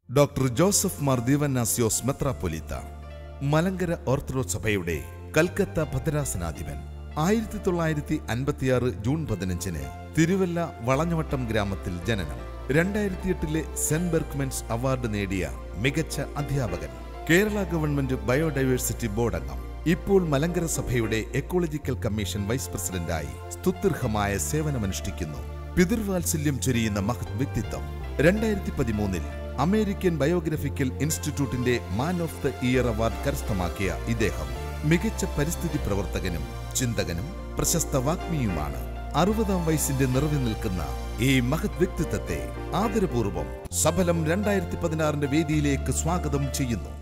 doctor Joseph Mar Dionysius മെത്രാപ്പൊലീത്ത Malankara orthodox സഭയുടെ കൽക്കത്ത ഭദ്രാസനാധിപൻ ആയിരത്തി തൊള്ളായിരത്തി അൻപത്തിയാറ് ജൂൺ പതിനഞ്ചിന് തിരുവല്ല വളഞ്ഞവട്ടം ഗ്രാമത്തിൽ ജനനം രണ്ടായിരത്തി എട്ടിലെ സെന്റ് ബെർക്ക്മെൻസ് അവാർഡ് നേടിയ മികച്ച അധ്യാപകൻ കേരള ഗവൺമെന്റ് ബയോഡൈവേഴ്സിറ്റി ബോർഡ് അംഗം ഇപ്പോൾ മലങ്കര സഭയുടെ എക്കോളജിക്കൽ കമ്മീഷൻ വൈസ് പ്രസിഡന്റായി സ്തുത്യർഹമായ സേവനമനുഷ്ഠിക്കുന്നു പിതൃവാത്സല്യം ചൊരിയുന്ന മഹത് വ്യക്തിത്വം രണ്ടായിരത്തി പതിമൂന്നിൽ അമേരിക്കൻ ബയോഗ്രഫിക്കൽ ഇൻസ്റ്റിറ്റ്യൂട്ടിന്റെ man of the year award കരസ്ഥമാക്കിയ ഇദ്ദേഹം മികച്ച പരിസ്ഥിതി പ്രവർത്തകനും ചിന്തകനും പ്രശസ്ത വാഗ്മിയുമാണ് അറുപതാം വയസ്സിന്റെ നിറവിൽ നിൽക്കുന്ന ഈ മഹത് വ്യക്തിത്വത്തെ ആദരപൂർവ്വം സഫലം രണ്ടായിരത്തി പതിനാറിന്റെ വേദിയിലേക്ക് സ്വാഗതം ചെയ്യുന്നു